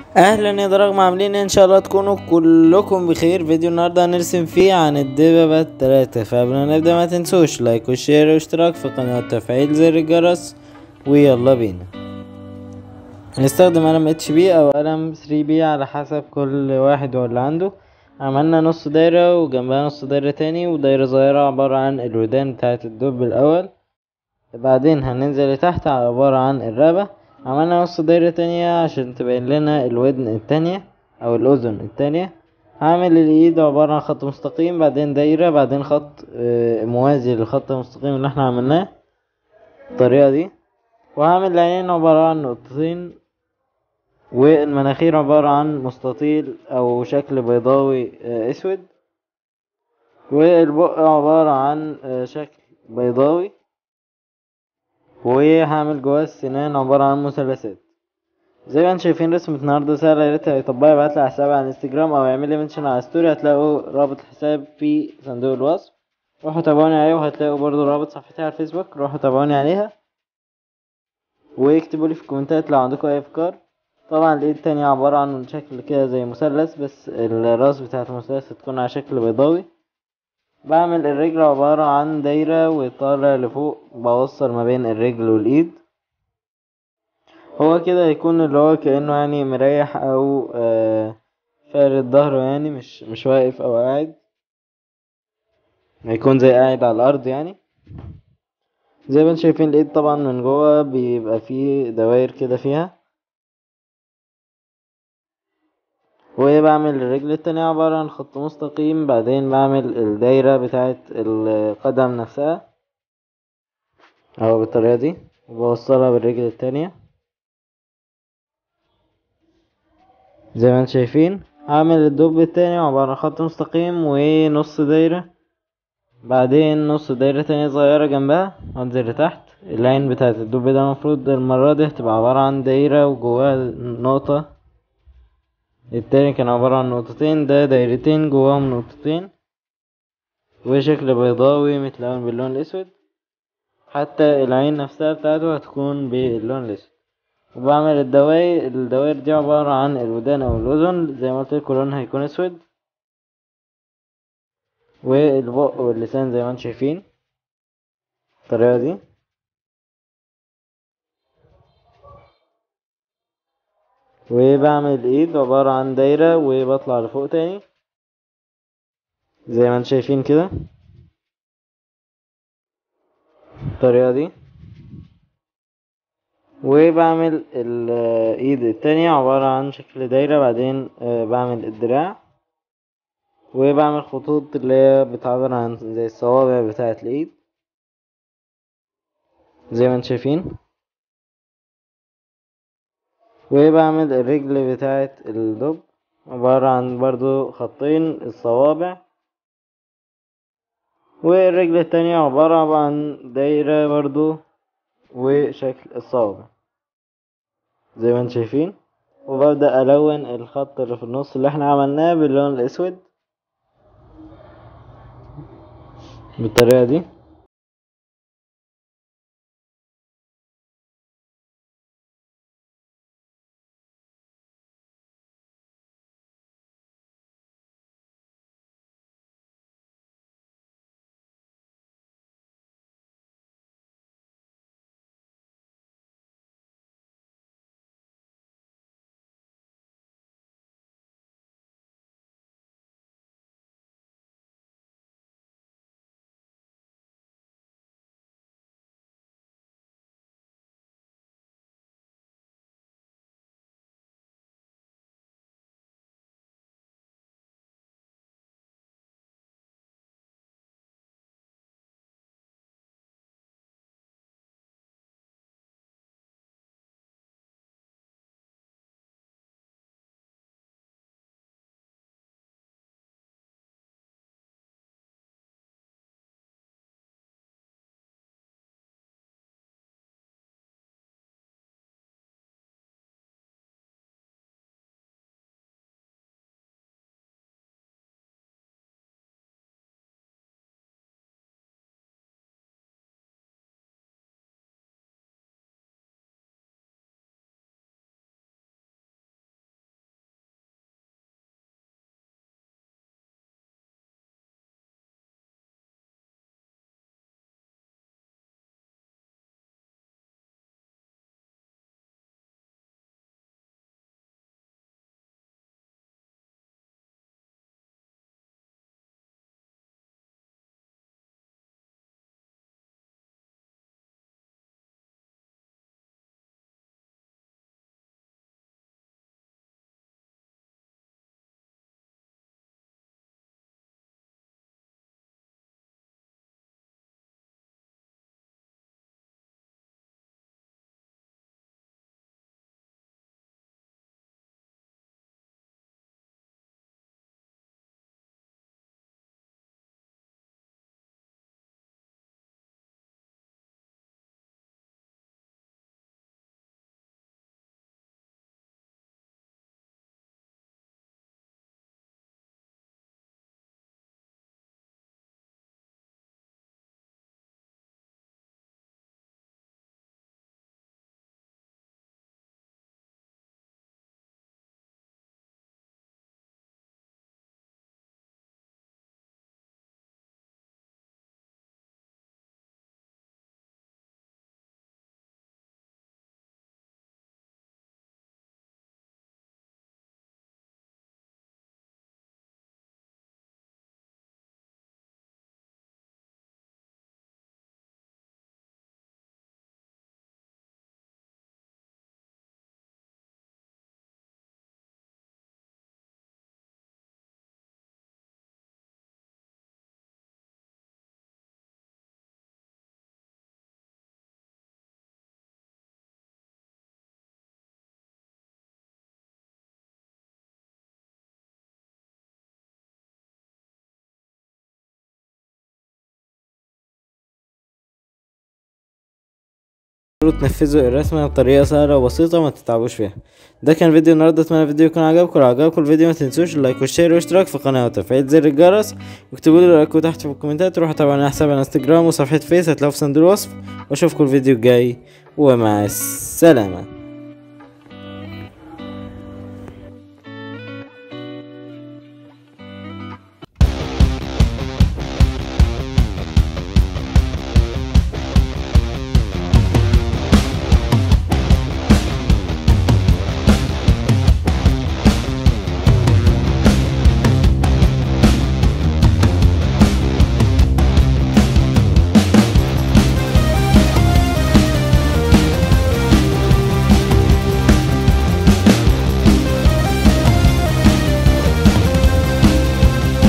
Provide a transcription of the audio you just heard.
اهلا يا دراجم عاملين إيه؟ ان شاء الله تكونوا كلكم بخير فيديو النهارده هنرسم فيه عن الدببة التلاتة فقبل ما نبدا ما تنسوش لايك وشير واشتراك في القناة وتفعيل زر الجرس ويلا بينا هنستخدم قلم اتش بي او قلم 3 بي على حسب كل واحد واللي عنده عملنا نص دايرة وجنبها نص دايرة تاني ودايرة صغيرة عبارة عن الودان بتاعة الدب الأول بعدين هننزل لتحت عبارة عن الرقبة عملنا نص دايرة تانية عشان تبين لنا الودن التانية أو الأذن التانية هعمل الإيد عبارة عن خط مستقيم بعدين دايرة بعدين خط آه، موازي للخط المستقيم اللي احنا عملناه بالطريقة دي وهعمل العينين عبارة عن نقطتين والمناخير عبارة عن مستطيل أو شكل بيضاوي آه، أسود والبق عبارة عن آه، شكل بيضاوي وهعمل جواه السنان عبارة عن مثلثات زي ما انتم شايفين رسمة النهاردة سهلة ياريت يطبقها يبعتلي على حسابي على الانستجرام او يعملي منشن على ستوري هتلاقوا رابط الحساب في صندوق الوصف روحوا تابعوني عليه وهتلاقوا برضو رابط صفحتي على الفيسبوك روحوا تابعوني عليها واكتبوا لي في الكومنتات لو عندكم اي افكار طبعا الايد التانية عبارة عن شكل كده زي مثلث بس الراس بتاعة المثلث هتكون على شكل بيضاوي بعمل الرجل عبارة عن دايرة وطالع لفوق بوصل ما بين الرجل والإيد هو كده هيكون اللي هو كأنه يعني مريح أو آه فارد ظهره يعني مش مش واقف أو قاعد هيكون زي قاعد على الأرض يعني زي ما انتم شايفين الإيد طبعا من جوه بيبقى فيه دواير كده فيها وبعمل الرجل التانية عبارة عن خط مستقيم بعدين بعمل الدايرة بتاعة القدم نفسها أو بالطريقة دي وبوصلها بالرجل التانية زي ما انتم شايفين هعمل الدب التاني عبارة عن خط مستقيم ونص دايرة بعدين نص دايرة تانية صغيرة جنبها وانزل لتحت العين بتاعة الدب ده المفروض المرة دي هتبقى عبارة عن دايرة وجواها نقطة التاني كان عبارة عن نقطتين ده دايرتين جواهم نقطتين وشكل بيضاوي متلون باللون الأسود حتى العين نفسها بتاعته هتكون باللون الأسود وبعمل الدواير الدوائر دي عبارة عن الودان أو الأذن زي ما قلتلكوا لونها هيكون أسود والبق واللسان زي ما انتم شايفين الطريقة دي وبعمل الايد عبارة عن دايرة وبطلع لفوق تاني زي ما انتم شايفين كده الطريقة دي وبعمل الايد التانية عبارة عن شكل دايرة بعدين آه، بعمل الدراع وبعمل خطوط اللي هي بتعبر عن زي الصوابع بتاعة الايد زي ما انتم شايفين وبعمل الرجل بتاعة الدب عبارة عن برضو خطين الصوابع والرجل التانية عبارة عن دايرة برضو وشكل الصوابع زي ما انتم شايفين وببدأ ألون الخط اللي في النص اللي احنا عملناه باللون الأسود بالطريقة دي تنفذوا الرسمة بطريقة سهلة وبسيطة ما تتعبوش فيها ده كان فيديو النهاردة اتمنى الفيديو يكون عجبكم لو عجبكم الفيديو ما تنسوش اللايك والشير والاشتراك في القناة وتفعيل زر الجرس واكتبوا لي رايكم تحت في الكومنتات روحوا طبعا على حساب انستجرام وصفحة فيس هتلاقوا في صندوق الوصف واشوفكم الفيديو الجاي ومع السلامة